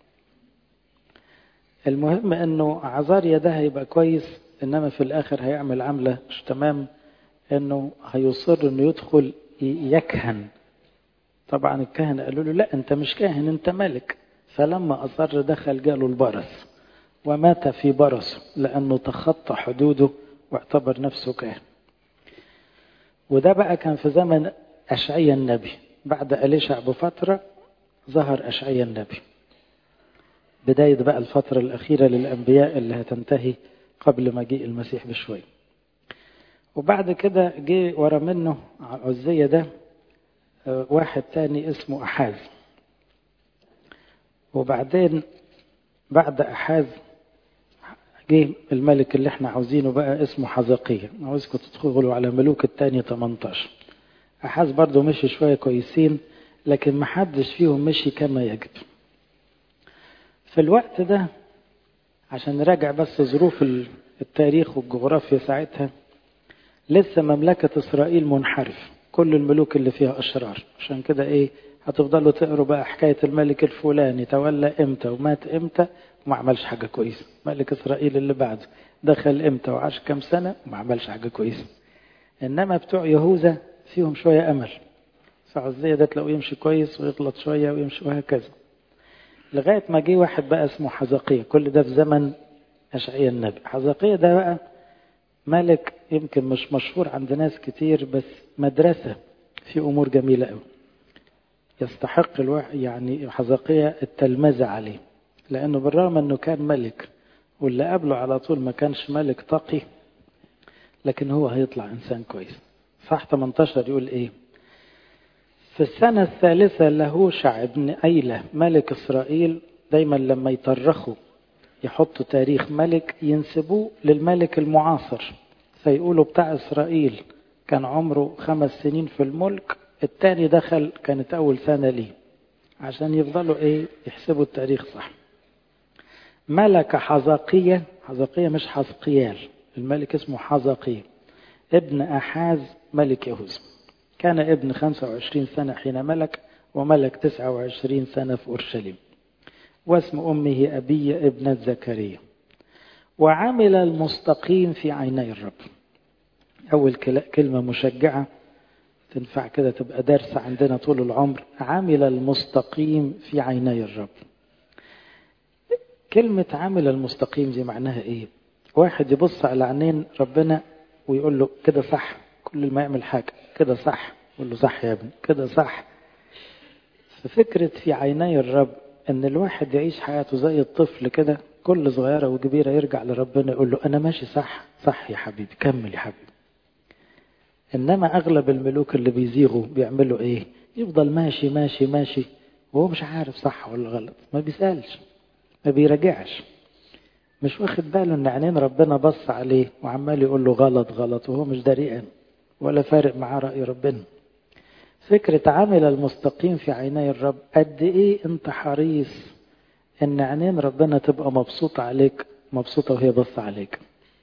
المهم انه عزاريا ده هيبقى كويس انما في الاخر هيعمل عملة مش تمام انه هيصر انه يدخل يكهن طبعا الكهنة قالوا له لا انت مش كاهن انت ملك فلما اصر دخل جاله البرص ومات في برصه لانه تخطى حدوده واعتبر نفسه كاهن وده بقى كان في زمن اشعيا النبي بعد اليشع بفترة ظهر اشعيا النبي بداية بقى الفترة الأخيرة للأنبياء اللي هتنتهي قبل مجيء المسيح بشوية وبعد كده جه ورا منه عزية ده واحد تاني اسمه أحاز وبعدين بعد أحاز جه الملك اللي احنا عاوزينه بقى اسمه حزقية عاوزكم تدخلوا على ملوك التاني 18 أحاز برضه مشي شوية كويسين لكن محدش فيهم مشي كما يجب في الوقت ده عشان نراجع بس ظروف التاريخ والجغرافيا ساعتها لسه مملكة إسرائيل منحرف كل الملوك اللي فيها أشرار عشان كده إيه هتفضلوا تقروا بقى حكاية الملك الفلاني تولى إمتى ومات إمتى وما عملش حاجة كويسة ملك إسرائيل اللي بعده دخل إمتى وعاش كام سنة وما عملش حاجة كويسة إنما بتوع يهوذا فيهم شوية أمل فعزية ده تلاقوه يمشي كويس ويغلط شوية ويمشي وهكذا لغاية ما جه واحد بقى اسمه حزقية كل ده في زمن أشعية النبي حزقية ده بقى ملك يمكن مش مشهور عند ناس كتير بس مدرسة في أمور جميلة قوي يستحق الواحد يعني حزقية التلمذة عليه لأنه بالرغم أنه كان ملك واللي قبله على طول ما كانش ملك تقي لكن هو هيطلع إنسان كويس صح 18 يقول إيه في السنة الثالثة لهوشع بن أيلة ملك إسرائيل دايما لما يطرخوا يحطوا تاريخ ملك ينسبوه للملك المعاصر فيقولوا بتاع إسرائيل كان عمره خمس سنين في الملك التاني دخل كانت أول سنة ليه عشان يفضلوا إيه يحسبوا التاريخ صح ملك حزقية حزقية مش حزقيال الملك اسمه حزقية ابن أحاز ملك يهوذا كان ابن 25 سنة حين ملك وملك 29 سنة في أورشليم واسم أمه أبية ابنة زكريا وعمل المستقيم في عيني الرب أول كلمة مشجعة تنفع كده تبقى درس عندنا طول العمر عمل المستقيم في عيني الرب كلمة عمل المستقيم دي معناها ايه واحد يبص على عينين ربنا ويقول له كده صح كل ما يعمل حاجة كده صح يقول له صح يا ابني كده صح ففكرة في عيني الرب ان الواحد يعيش حياته زي الطفل كده كل صغيرة وكبيرة يرجع لربنا يقول له انا ماشي صح صح يا حبيبي كمل يا حبيبي انما اغلب الملوك اللي بيزيغوا بيعملوا ايه يفضل ماشي ماشي ماشي وهو مش عارف صح ولا غلط ما بيسألش ما بيراجعش مش واخد باله ان عينين ربنا بص عليه وعمال يقول له غلط غلط وهو مش دريان ولا فارق معاه رأي ربنا فكرة عمل المستقيم في عيني الرب قد ايه انت حريص ان عينين ربنا تبقى مبسوطة عليك مبسوطة وهي بص عليك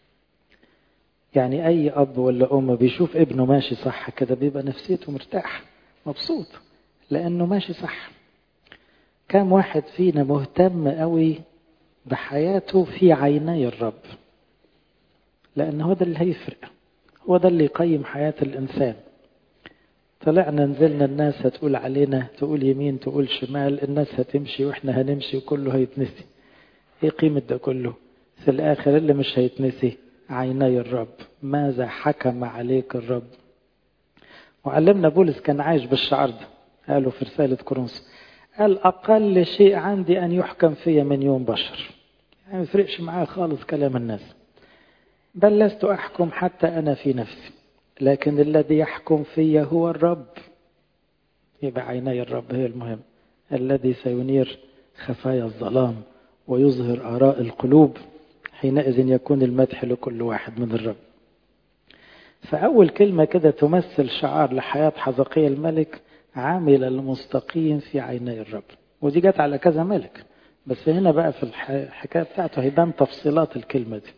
يعني اي اب ولا ام بيشوف ابنه ماشي صح كده بيبقى نفسيته مرتاح مبسوط لانه ماشي صح كم واحد فينا مهتم قوي بحياته في عيني الرب لأن هو ده اللي هيفرق هو ده اللي يقيم حياة الإنسان طلعنا نزلنا الناس هتقول علينا تقول يمين تقول شمال الناس هتمشي واحنا هنمشي وكله هيتنسي ايه قيمة ده كله في الآخر اللي مش هيتنسي عيني الرب ماذا حكم عليك الرب معلمنا بولس كان عايش بالشعار ده قالوا في رسالة كورنثوس قال أقل شيء عندي أن يحكم في من يوم بشر يعني ما يفرقش معاه خالص كلام الناس بل لست أحكم حتى أنا في نفسي لكن الذي يحكم في هو الرب يبقى عيني الرب هي المهم الذي سينير خفايا الظلام ويظهر آراء القلوب حينئذ يكون المدح لكل واحد من الرب فأول كلمة كده تمثل شعار لحياة حزقية الملك عامل المستقيم في عيني الرب ودي جت على كذا ملك بس هنا بقى في الحكاية بتاعته هيبان تفصيلات الكلمة دي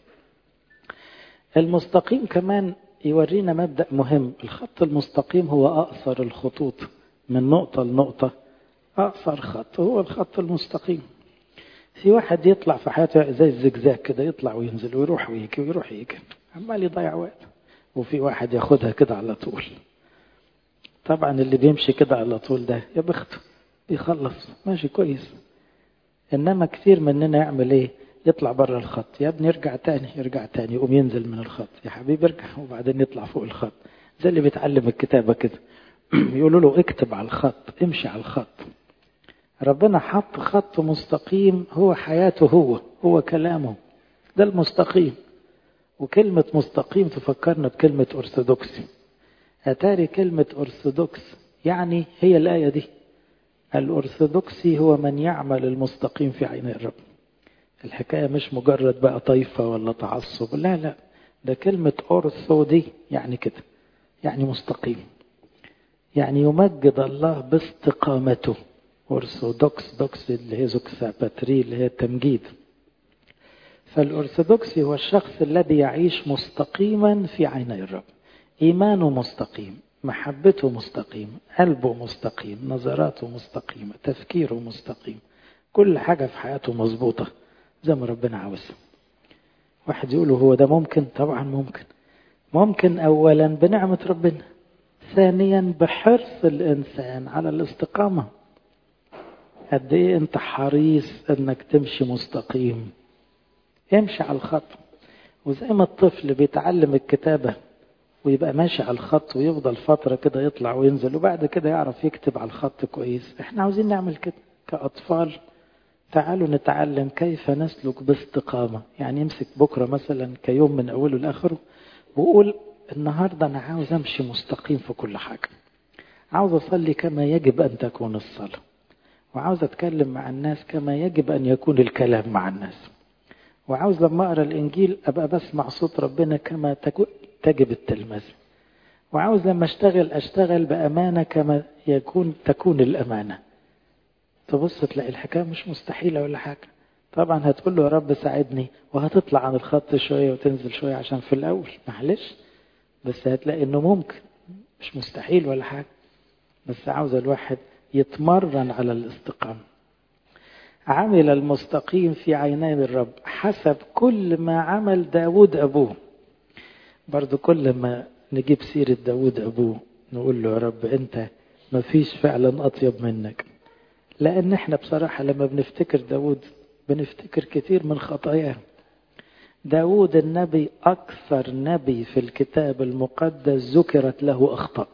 المستقيم كمان يورينا مبدأ مهم الخط المستقيم هو أقصر الخطوط من نقطة لنقطة أقصر خط هو الخط المستقيم في واحد يطلع في حياته زي الزجزاج كده يطلع وينزل ويروح ويجي ويروح ويجي عمال يضيع وقت وفي واحد ياخدها كده على طول طبعا اللي بيمشي كده على طول ده يا بخته بيخلص ماشي كويس انما كثير مننا يعمل ايه يطلع بره الخط يا ابني ارجع تاني يرجع تاني يقوم ينزل من الخط يا حبيبي ارجع وبعدين يطلع فوق الخط زي اللي بيتعلم الكتابة كده يقولوا له اكتب على الخط امشي على الخط ربنا حط خط مستقيم هو حياته هو هو كلامه ده المستقيم وكلمة مستقيم تفكرنا بكلمة أرثوذكسي أتاري كلمة أرثوذكس يعني هي الآية دي الأرثوذكسي هو من يعمل المستقيم في عين الرب الحكاية مش مجرد بقى طائفة ولا تعصب لا لا ده كلمة أرثو دي يعني كده يعني مستقيم يعني يمجد الله باستقامته أرثوذكس دوكس اللي هي زوكسا باتري اللي هي التمجيد فالأرثوذكسي هو الشخص الذي يعيش مستقيما في عيني الرب إيمانه مستقيم محبته مستقيم قلبه مستقيم نظراته مستقيمة تفكيره مستقيم كل حاجة في حياته مظبوطة زي ما ربنا عاوزها واحد يقول هو ده ممكن طبعا ممكن ممكن أولا بنعمة ربنا ثانيا بحرص الإنسان على الاستقامة قد إيه أنت حريص أنك تمشي مستقيم امشي على الخط وزي ما الطفل بيتعلم الكتابة ويبقى ماشي على الخط ويفضل فترة كده يطلع وينزل وبعد كده يعرف يكتب على الخط كويس احنا عاوزين نعمل كده كأطفال تعالوا نتعلم كيف نسلك باستقامة يعني يمسك بكرة مثلا كيوم من أوله لآخره وقول النهاردة أنا عاوز أمشي مستقيم في كل حاجة عاوز أصلي كما يجب أن تكون الصلاة وعاوز أتكلم مع الناس كما يجب أن يكون الكلام مع الناس وعاوز لما أقرأ الإنجيل أبقى بسمع صوت ربنا كما تجب التلمذة وعاوز لما أشتغل أشتغل بأمانة كما يكون تكون الأمانة تبص تلاقي الحكاية مش مستحيلة ولا حاجة طبعا هتقول له يا رب ساعدني وهتطلع عن الخط شوية وتنزل شوية عشان في الأول معلش بس هتلاقي إنه ممكن مش مستحيل ولا حاجة بس عاوز الواحد يتمرن على الاستقامة عمل المستقيم في عيني الرب حسب كل ما عمل داود أبوه برضو كل ما نجيب سيرة داود أبوه نقول له يا رب أنت ما فيش فعلا أطيب منك لأن احنا بصراحة لما بنفتكر داود بنفتكر كتير من خطاياه داود النبي أكثر نبي في الكتاب المقدس ذكرت له أخطاء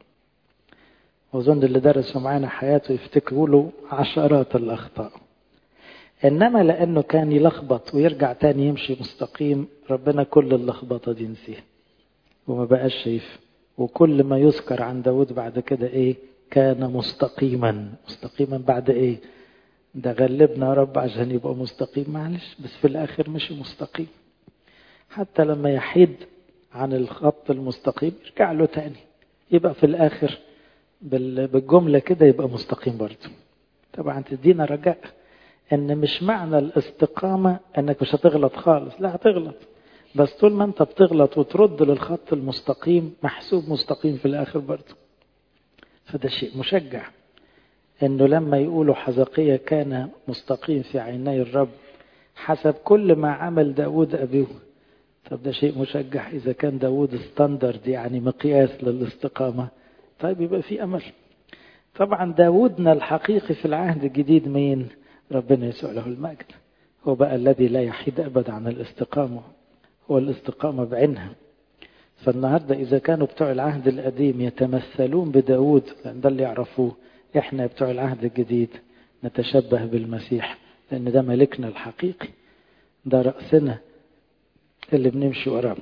وأظن اللي درسوا معانا حياته يفتكروا له عشرات الأخطاء إنما لأنه كان يلخبط ويرجع تاني يمشي مستقيم ربنا كل اللخبطة دي نسيها وما بقاش شايف وكل ما يذكر عن داود بعد كده إيه كان مستقيما مستقيما بعد إيه ده غلبنا يا رب عشان يبقى مستقيم معلش بس في الآخر مش مستقيم حتى لما يحيد عن الخط المستقيم يرجع له تاني يبقى في الآخر بالجملة كده يبقى مستقيم برضه طبعا تدينا رجاء ان مش معنى الاستقامة انك مش هتغلط خالص لا هتغلط بس طول ما انت بتغلط وترد للخط المستقيم محسوب مستقيم في الاخر برضه فده شيء مشجع انه لما يقولوا حزقية كان مستقيم في عيني الرب حسب كل ما عمل داود أبيه طب ده شيء مشجع إذا كان داود ستاندرد يعني مقياس للاستقامة طيب يبقى في أمل طبعا داودنا الحقيقي في العهد الجديد مين ربنا يسوع له المجد هو بقى الذي لا يحيد أبدا عن الاستقامة هو الاستقامة بعينها فالنهاردة إذا كانوا بتوع العهد القديم يتمثلون بداود لأن ده اللي يعرفوه إحنا بتوع العهد الجديد نتشبه بالمسيح لأن ده ملكنا الحقيقي ده رأسنا اللي بنمشي وراه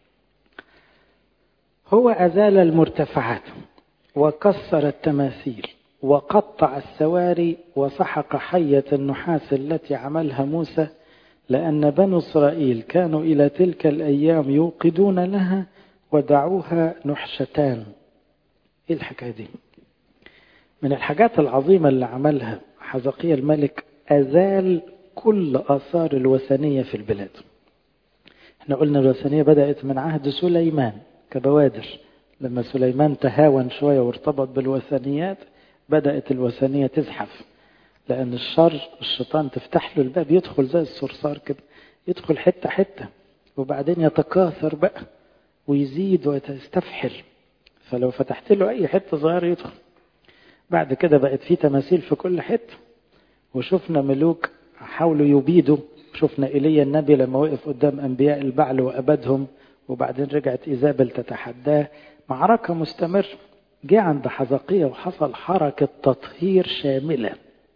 هو أزال المرتفعات وكسر التماثيل وقطع السواري وسحق حية النحاس التي عملها موسى لأن بنو إسرائيل كانوا إلى تلك الأيام يوقدون لها ودعوها نحشتان إيه الحكاية دي من الحاجات العظيمة اللي عملها حزقية الملك أزال كل آثار الوثنية في البلاد احنا قلنا الوثنية بدأت من عهد سليمان كبوادر لما سليمان تهاون شوية وارتبط بالوثنيات بدأت الوثنية تزحف لأن الشر الشيطان تفتح له الباب يدخل زي الصرصار كده يدخل حتة حتة وبعدين يتكاثر بقى ويزيد ويستفحل فلو فتحت له أي حتة صغيرة يدخل بعد كده بقت في تماثيل في كل حتة وشفنا ملوك حاولوا يبيدوا شفنا إيليا النبي لما وقف قدام أنبياء البعل وأبدهم وبعدين رجعت إيزابل تتحداه معركة مستمرة جه عند حزقية وحصل حركة تطهير شاملة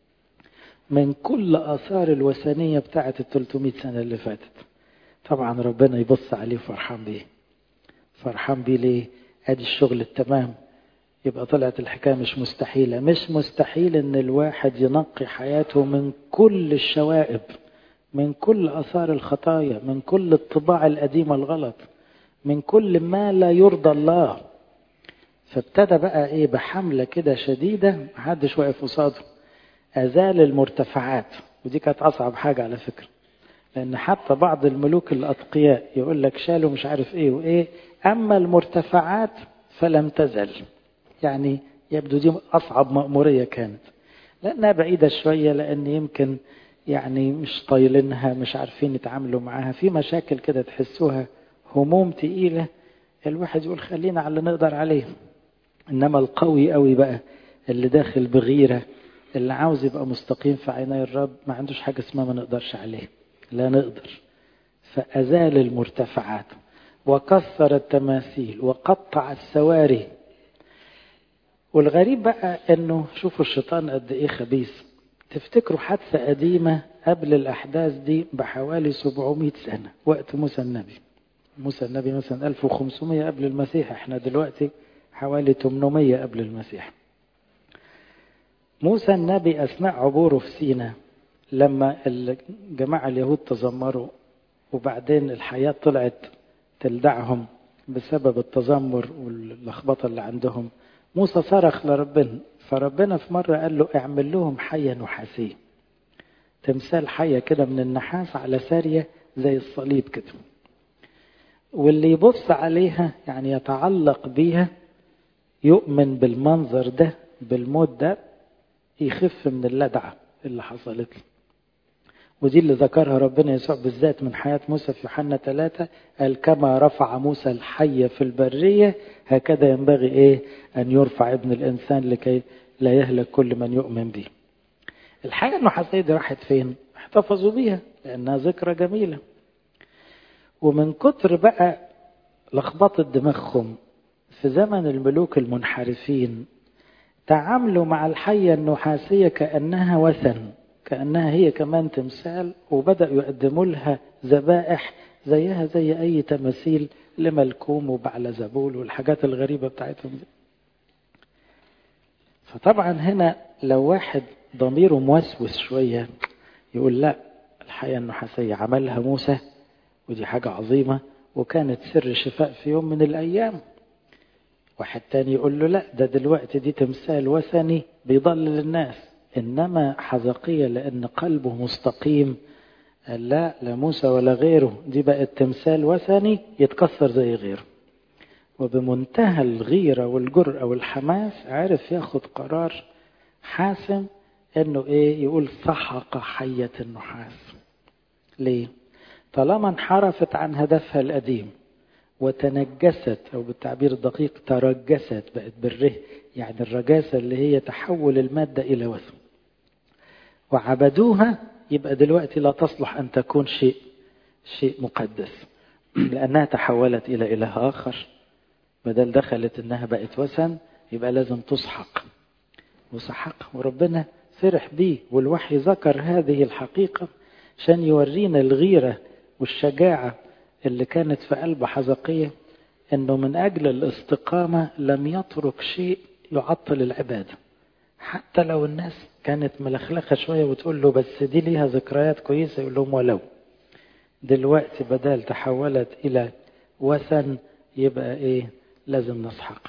من كل آثار الوثنية بتاعة ال 300 سنة اللي فاتت طبعا ربنا يبص عليه فرحان بيه فرحان بيه ليه ادي الشغل التمام يبقى طلعت الحكاية مش مستحيلة مش مستحيل ان الواحد ينقي حياته من كل الشوائب من كل آثار الخطايا من كل الطباع القديمة الغلط من كل ما لا يرضى الله فابتدى بقى ايه بحملة كده شديدة محدش واقف قصاده أزال المرتفعات ودي كانت أصعب حاجة على فكرة لأن حتى بعض الملوك الأتقياء يقول لك شالوا مش عارف إيه وإيه أما المرتفعات فلم تزل يعني يبدو دي أصعب مأمورية كانت لأنها بعيدة شوية لأن يمكن يعني مش طايلينها مش عارفين يتعاملوا معاها في مشاكل كده تحسوها هموم تقيلة الواحد يقول خلينا على اللي نقدر عليه إنما القوي قوي بقى اللي داخل بغيرة اللي عاوز يبقى مستقيم في عيني الرب ما عندوش حاجة اسمها ما نقدرش عليه لا نقدر فأزال المرتفعات وكسر التماثيل وقطع السواري والغريب بقى انه شوفوا الشيطان قد ايه خبيث تفتكروا حادثة قديمة قبل الأحداث دي بحوالي 700 سنة وقت موسى النبي موسى النبي مثلا 1500 قبل المسيح احنا دلوقتي حوالي 800 قبل المسيح موسى النبي أثناء عبوره في سينا لما الجماعة اليهود تذمروا وبعدين الحياة طلعت تلدعهم بسبب التذمر واللخبطة اللي عندهم موسى صرخ لربنا فربنا في مرة قال له اعمل لهم حية نحاسية تمثال حية كده من النحاس على سارية زي الصليب كده واللي يبص عليها يعني يتعلق بيها يؤمن بالمنظر ده بالموت ده يخف من اللدعة اللي حصلت له ودي اللي ذكرها ربنا يسوع بالذات من حياة موسى في يوحنا ثلاثة قال كما رفع موسى الحية في البرية هكذا ينبغي إيه أن يرفع ابن الإنسان لكي لا يهلك كل من يؤمن به الحاجة النحاسية دي راحت فين احتفظوا بيها لأنها ذكرى جميلة ومن كتر بقى لخبطة دماغهم في زمن الملوك المنحرفين تعاملوا مع الحية النحاسية كأنها وثن كأنها هي كمان تمثال وبدأوا يقدموا لها ذبائح زيها زي أي تماثيل لملكوم وبعل زبول والحاجات الغريبة بتاعتهم دي فطبعا هنا لو واحد ضميره موسوس شوية يقول لا الحياة النحاسية عملها موسى ودي حاجة عظيمة وكانت سر شفاء في يوم من الأيام واحد تاني يقول له لا ده دلوقتي دي تمثال وثني بيضلل الناس إنما حزقية لأن قلبه مستقيم قال لا لا موسى ولا غيره دي بقت تمثال وثني يتكسر زي غيره وبمنتهى الغيرة والجرأة والحماس عرف ياخد قرار حاسم انه ايه يقول سحق حية النحاس ليه طالما انحرفت عن هدفها القديم وتنجست أو بالتعبير الدقيق ترجست بقت بره يعني الرجاسة اللي هي تحول المادة إلى وثن وعبدوها يبقى دلوقتي لا تصلح أن تكون شيء شيء مقدس لأنها تحولت إلى إله آخر بدل دخلت إنها بقت وثن يبقى لازم تسحق وسحق وربنا فرح بيه والوحي ذكر هذه الحقيقة عشان يورينا الغيرة والشجاعة اللي كانت في قلب حزقية انه من اجل الاستقامة لم يترك شيء يعطل العبادة حتى لو الناس كانت ملخلخة شوية وتقول له بس دي ليها ذكريات كويسة يقول لهم ولو دلوقتي بدل تحولت الى وثن يبقى ايه لازم نسحق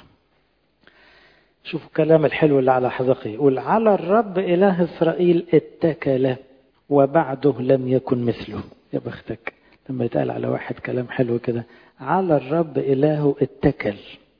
شوفوا الكلام الحلو اللي على حزقية يقول على الرب اله اسرائيل اتكل وبعده لم يكن مثله يا بختك لما يتقال على واحد كلام حلو كده على الرب إلهه اتكل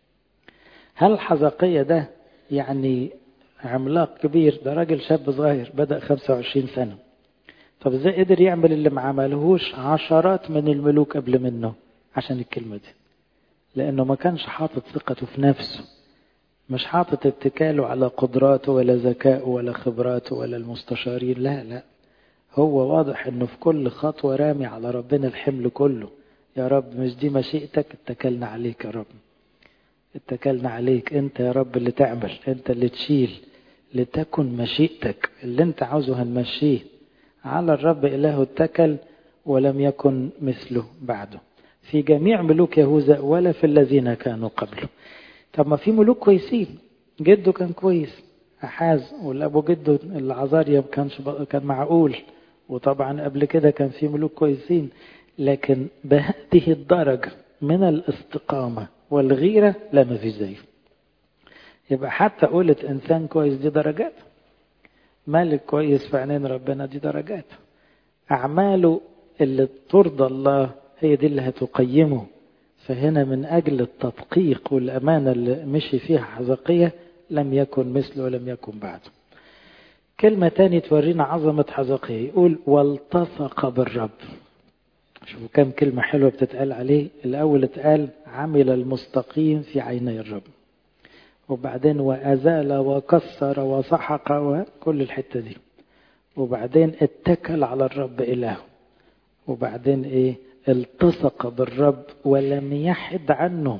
هل حزقية ده يعني عملاق كبير ده راجل شاب صغير بدأ 25 سنة طب ازاي قدر يعمل اللي ما عملهوش عشرات من الملوك قبل منه عشان الكلمة دي لأنه ما كانش حاطط ثقته في نفسه مش حاطط اتكاله على قدراته ولا ذكائه ولا خبراته ولا المستشارين لا لا هو واضح انه في كل خطوة رامي على ربنا الحمل كله يا رب مش دي مشيئتك اتكلنا عليك يا رب اتكلنا عليك انت يا رب اللي تعمل انت اللي تشيل لتكن مشيئتك اللي انت عاوزه هنمشيه على الرب إله اتكل ولم يكن مثله بعده في جميع ملوك يهوذا ولا في الذين كانوا قبله طب ما في ملوك كويسين جده كان كويس أحاز والأبو جده العزاريا كان كان معقول وطبعا قبل كده كان في ملوك كويسين لكن بهذه الدرجة من الاستقامة والغيرة لا ما في زيه يبقى حتى قولة إنسان كويس دي درجات مالك كويس في عينين ربنا دي درجات أعماله اللي ترضى الله هي دي اللي هتقيمه فهنا من أجل التدقيق والأمانة اللي مشي فيها حزقية لم يكن مثله ولم يكن بعده كلمة تانية تورينا عظمة حزقية يقول والتصق بالرب شوفوا كم كلمة حلوة بتتقال عليه الأول اتقال عمل المستقيم في عيني الرب وبعدين وأزال وكسر وسحق وكل الحتة دي وبعدين اتكل على الرب إله وبعدين ايه التصق بالرب ولم يحد عنه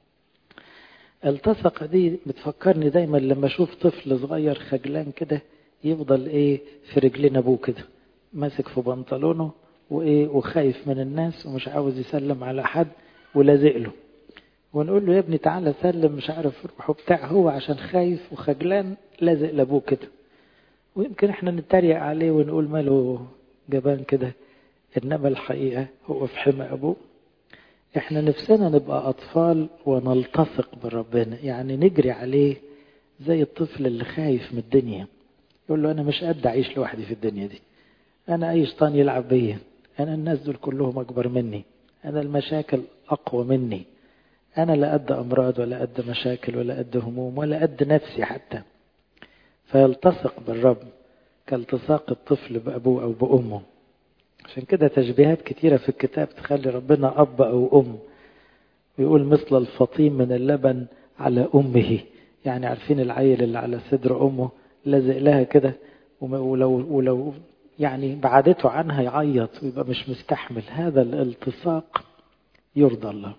التصق دي بتفكرني دايما لما اشوف طفل صغير خجلان كده يفضل ايه في رجلين ابوه كده ماسك في بنطلونه وايه وخايف من الناس ومش عاوز يسلم على حد ولازق له ونقول له يا ابني تعالى سلم مش عارف روح بتاع هو عشان خايف وخجلان لازق لابوه كده ويمكن احنا نتريق عليه ونقول ماله جبان كده انما الحقيقه هو في حمى ابوه احنا نفسنا نبقى اطفال ونلتصق بربنا يعني نجري عليه زي الطفل اللي خايف من الدنيا يقول له انا مش قد اعيش لوحدي في الدنيا دي انا اي شيطان يلعب بيا انا الناس دول كلهم اكبر مني انا المشاكل اقوى مني انا لا قد امراض ولا قد مشاكل ولا قد هموم ولا قد نفسي حتى فيلتصق بالرب كالتصاق الطفل بابوه او بامه عشان كده تشبيهات كتيرة في الكتاب تخلي ربنا أب أو أم ويقول مثل الفطيم من اللبن على أمه يعني عارفين العيل اللي على صدر أمه لازق لها كده ولو, ولو يعني بعدته عنها يعيط ويبقى مش مستحمل هذا الالتصاق يرضى الله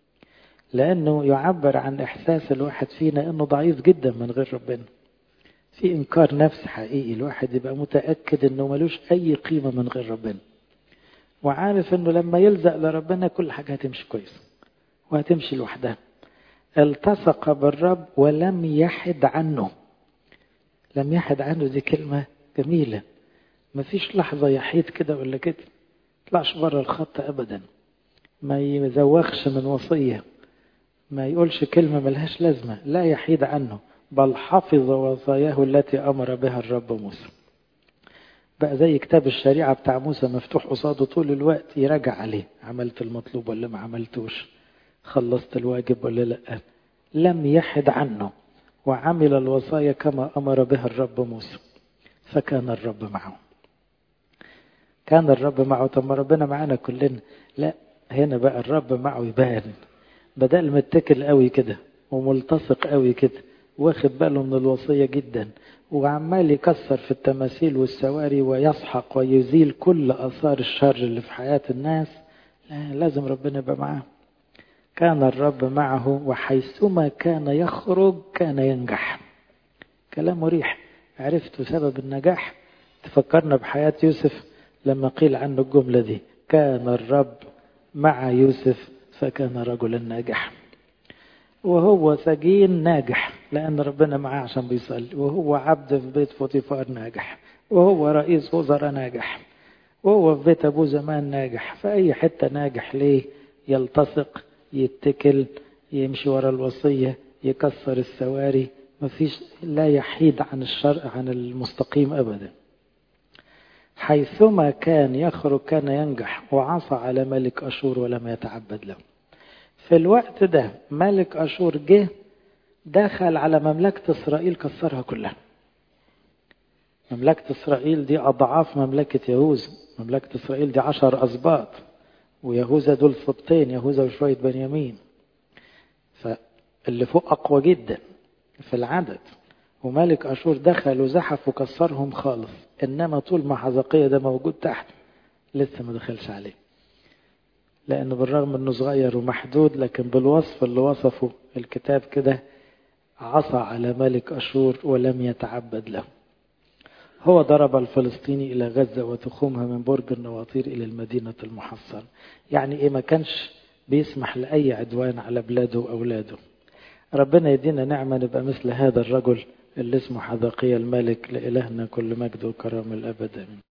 لأنه يعبر عن إحساس الواحد فينا أنه ضعيف جدا من غير ربنا في إنكار نفس حقيقي الواحد يبقى متأكد أنه ملوش أي قيمة من غير ربنا وعارف أنه لما يلزق لربنا كل حاجة هتمشي كويس وهتمشي لوحدها التصق بالرب ولم يحد عنه لم يحد عنه دي كلمة جميلة مفيش لحظة يحيد كده ولا كده طلعش بره الخط أبدا ما يزوخش من وصية ما يقولش كلمة ملهاش لازمة لا يحيد عنه بل حفظ وصاياه التي أمر بها الرب موسى بقى زي كتاب الشريعة بتاع موسى مفتوح قصاده طول الوقت يراجع عليه عملت المطلوب ولا ما عملتوش خلصت الواجب ولا لا لم يحد عنه وعمل الوصايا كما أمر بها الرب موسى فكان الرب معه كان الرب معه طب ما ربنا معانا كلنا لا هنا بقى الرب معه يبان بدل متكل قوي كده وملتصق قوي كده واخد باله من الوصية جدا وعمال يكسر في التماثيل والسواري ويسحق ويزيل كل آثار الشر اللي في حياة الناس لا لازم ربنا يبقى معاه كان الرب معه وحيثما كان يخرج كان ينجح كلام مريح عرفتوا سبب النجاح تفكرنا بحياة يوسف لما قيل عنه الجملة دي كان الرب مع يوسف فكان رجلا ناجحا وهو سجين ناجح لأن ربنا معاه عشان بيصلي وهو عبد في بيت فوطيفار ناجح وهو رئيس وزراء ناجح وهو في بيت أبوه زمان ناجح في أي حتة ناجح ليه يلتصق يتكل يمشي ورا الوصية يكسر السواري مفيش لا يحيد عن الشرع عن المستقيم أبدا حيثما كان يخرج كان ينجح وعصى على ملك أشور ولم يتعبد له في الوقت ده ملك أشور جه دخل على مملكة إسرائيل كسرها كلها مملكة إسرائيل دي أضعاف مملكة يهوذا مملكة إسرائيل دي عشر أسباط ويهوذا دول سبطين يهوذا وشوية بنيامين فاللي فوق أقوى جدا في العدد وملك أشور دخل وزحف وكسرهم خالص إنما طول ما حزقية ده موجود تحت لسه ما دخلش عليه لأنه بالرغم أنه صغير ومحدود لكن بالوصف اللي وصفه الكتاب كده عصى على ملك أشور ولم يتعبد له هو ضرب الفلسطيني إلى غزة وتخومها من برج النواطير إلى المدينة المحصنة يعني إيه ما كانش بيسمح لأي عدوان على بلاده وأولاده ربنا يدينا نعمة نبقى مثل هذا الرجل اللي اسمه حذقية الملك لإلهنا كل مجد وكرم الأبد آمين